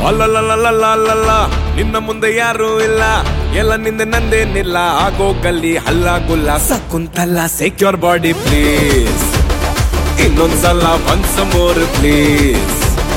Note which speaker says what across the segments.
Speaker 1: ಅಲ್ಲಲ್ಲ ನಿನ್ನ ಮುಂದೆ ಯಾರು ಇಲ್ಲ ಎಲ್ಲ ನಿಂದೆ ನಂದೇನಿಲ್ಲ ಆಗೋ ಗಲ್ಲಿ ಹಲ್ಲ ಗುಲ್ಲ ಸಕುಂತಲ್ಲ ಸೆಕ್ಯೂರ್ ಬಾಡಿ ಪ್ಲೀಸ್ ಇನ್ನೊಂದ್ಸಲ ಒನ್ಸ್ ಮೋರ್ ಪ್ಲೀಸ್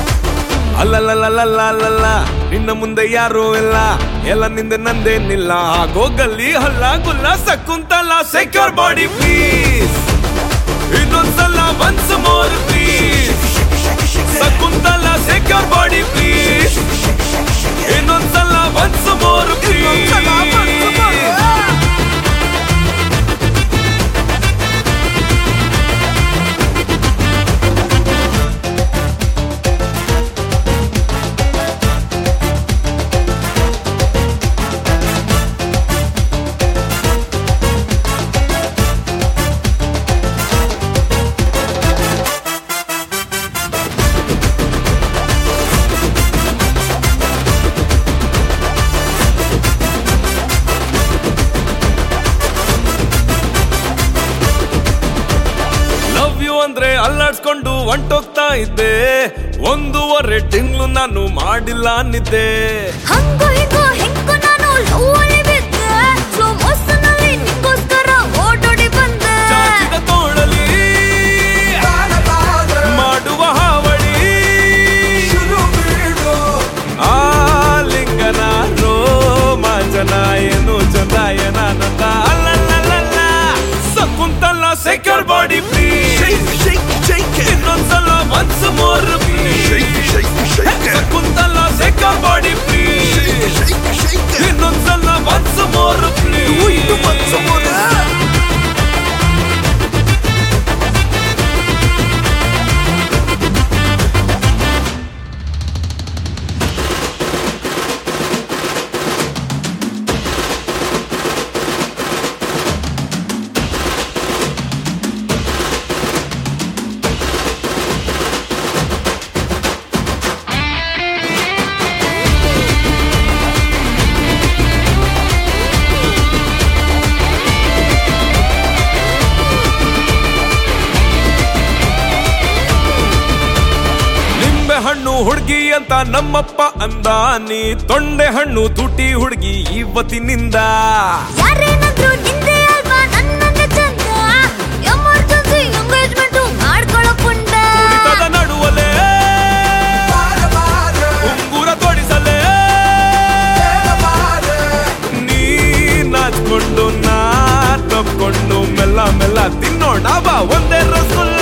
Speaker 1: ಅಲ್ಲಲ್ಲ ನಿನ್ನ ಮುಂದೆ ಯಾರು ಇಲ್ಲ ಎಲ್ಲ ನಿಂದೆ ನಂದೇನಿಲ್ಲ ಆಗೋ ಗಲ್ಲಿ ಹಲ್ಲ ಗುಲ್ಲ ಸಕುಂತಲ್ಲ ಸೆಕ್ಯೂರ್ ಬಾಡಿ ಪ್ಲೀಸ್ ಇನ್ನೊಂದ್ಸಲ once more please Shakuntala secure body please ಇನ್ನೊಂದ್ಸಲ once more please love you ಅಂದ್ರೆ ಅಲ್ಲಾಡ್ಸ್ಕೊಂಡು ಹೊಂಟೋಗ್ತಾ ಇದ್ದೆ ಒಂದೂವರೆ ತಿಂಗಳು ನಾನು ಮಾಡಿಲ್ಲ ನಿದ್ದೆ
Speaker 2: ಹಂಗು ಹಿಂಗು ಹಿಂಗು ನಾನು ಲವ್ ಅಲ್ಲಿ ಬಿದ್ದೆ ಸ್ಲೋ ಮೋಷನ್ ಅಲ್ಲಿ ನಿಂಗೋಸ್ಕರ ಓಡೋಡಿ ಬಂದೆ
Speaker 1: ಚಾಚಿದ ತೋಳಲಿ ಮಾಡುವ ಹಾವಳಿ ಆಲಿಂಗನ ರೋಮಾಂಚನ ಏನು ಚಂದಾಯನಾನಂದ ಅಲ್ಲಲ್ಲ ಸಕುಂತಲ್ಲ ಸೆಕ್ಯೂರ್ ಬಾಡಿ ಪ್ಲೀಸ್ ಇನ್ನೊಂದ್ಸಲ once more Shakuntala secure body please ಇನ್ನೊಂದ್ಸಲ ಒನ್ಸ್ ಮೋರ್ ಪ್ಲೀಸ್ ನಿಂಬೆ ಹಣ್ಣು ಹುಡುಗಿ ಅಂತ ನಮ್ಮಪ್ಪ ಅಂದ ನೀ ತೊಂಡೆ ಹಣ್ಣು ತುಟಿ ಹುಡುಗಿ ಇವತ್ತಿನಿಂದ
Speaker 2: ಯಾರೇನಾದ್ರೂ ನಿಂದೆ ಅಲ್ವಾ ನನ್ನನ್ನೇ ಚಂದ ಎಮರ್ಜೆನ್ಸಿ ಎಂಗೇಜ್ಮೆಂಟ್ ಮಾಡ್ಕೊಳ್ಳೋ ಪುಂಡ
Speaker 1: ಕುಣಿತದ ನಡುವಲೆ ಉಂಗುರ ತೊಡಿಸಲೆ ನೀ ನಾಚ್ಕೊಂಡು ನಾ ತಪ್ಕೊಂಡು ಮೆಲ್ಲ ಮೆಲ್ಲ ತಿನ್ನೋಣ ಬಾ ಒಂದೇ ರಸಗುಲ್ಲ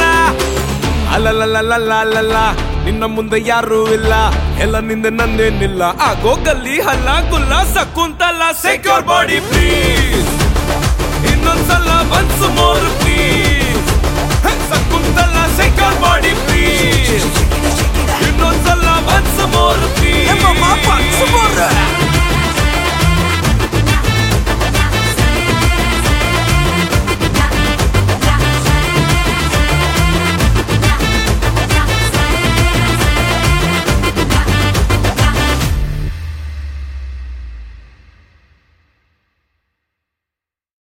Speaker 1: ಅಲ್ಲಲ್ಲ ನಿನ್ನ ಮುಂದೆ ಯಾರೂ ಇಲ್ಲ ಎಲ್ಲ ನಿಂದೆ ನಂದೇನಿಲ್ಲ ಆಗೋ ಗಲ್ಲಿ ಹಲ್ಲ ಗುಲ್ಲ ಸಕುಂತಲ್ಲ ಸೆಕ್ಯೂರ್ ಬಾಡಿ ಪ್ಲೀಸ್ ಇನ್ನೊಂದ್ಸಲ ಒನ್ಸ್ ಮೋರ್